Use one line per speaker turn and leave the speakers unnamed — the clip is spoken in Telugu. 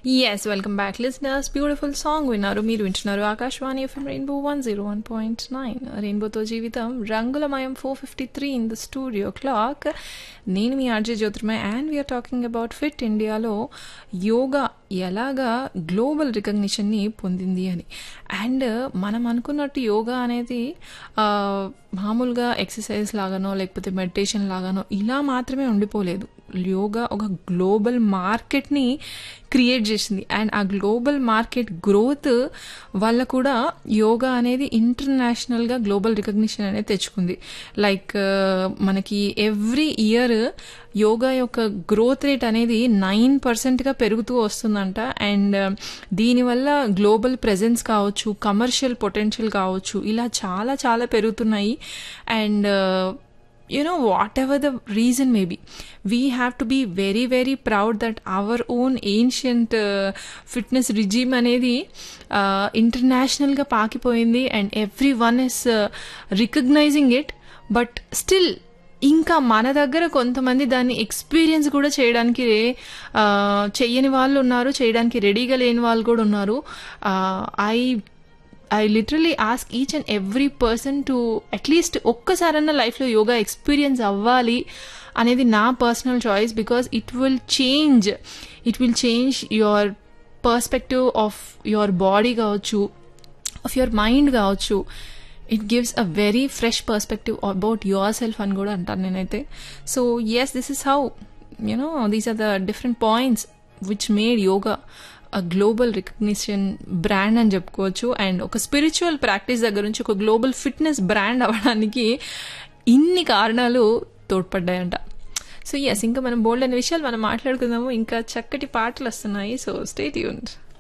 yes welcome back listeners beautiful song విన్నారు మీరు వింటున్నారు Akashvani FM rainbow one zero one point nine రెయిన్బోతో జీవితం రంగులమయం four fifty three in the studio clock నేను మీ RJ Jyotirmay and we're talking about fit ఇండియాలో యోగా ఎలాగా గ్లోబల్ రికగ్నిషన్ని పొందింది అని అండ్ మనం అనుకున్నట్టు యోగా అనేది ఆ, మామూలుగా ఎక్సర్సైజ్ లాగానో లేకపోతే మెడిటేషన్ లాగానో ఇలా మాత్రమే ఉండిపోలేదు యోగా ఒక గ్లోబల్ మార్కెట్ని క్రియేట్ చేసింది అండ్ ఆ గ్లోబల్ మార్కెట్ గ్రోత్ వల్ల కూడా యోగా అనేది ఇంటర్నేషనల్గా గ్లోబల్ రికగ్నిషన్ అనేది తెచ్చుకుంది లైక్ మనకి ఎవ్రీ ఇయర్ యోగా యొక్క గ్రోత్ రేట్ అనేది నైన్ పర్సెంట్గా పెరుగుతూ వస్తుందంట అండ్ దీనివల్ల గ్లోబల్ ప్రెజెన్స్ కావచ్చు కమర్షియల్ పొటెన్షియల్ కావచ్చు ఇలా చాలా చాలా పెరుగుతున్నాయి and you know whatever the reason may be we have to be very very proud that our own ancient uh, fitness regime అనేది ఇంటర్నేషనల్గా పాకిపోయింది and every one is recognizing it but still ఇంకా మన దగ్గర కొంతమంది దాన్ని ఎక్స్పీరియన్స్ కూడా చేయడానికి ఆ, చెయ్యని వాళ్ళు ఉన్నారు చేయడానికి రెడీగా లేని వాళ్ళు కూడా ఉన్నారు I I literally ask each and every person to at least ఒక్కసారన్నా లైఫ్లో యోగా ఎక్స్పీరియన్స్ అవ్వాలి అనేది నా personal choice because it will change it will change your perspective of your body కావచ్చు ఆఫ్ యువర్ మైండ్ కావచ్చు it gives a very fresh perspective about yourself అని కూడా అంటాను నేనైతే so yes this is how you know these are the different points which made yoga global recognition brand అని చెప్పుకోవచ్చు అండ్ ఒక స్పిరిచువల్ ప్రాక్టీస్ దగ్గర నుంచి ఒక గ్లోబల్ ఫిట్నెస్ బ్రాండ్ అవ్వడానికి ఇన్ని కారణాలు తోడ్పడ్డాయంట సో ఎస్ ఇంకా మనం బోల్డ్ అనే విషయాలు మనం మాట్లాడుకుందాము ఇంకా చక్కటి పాటలు వస్తున్నాయి సో స్టేట్ యూన్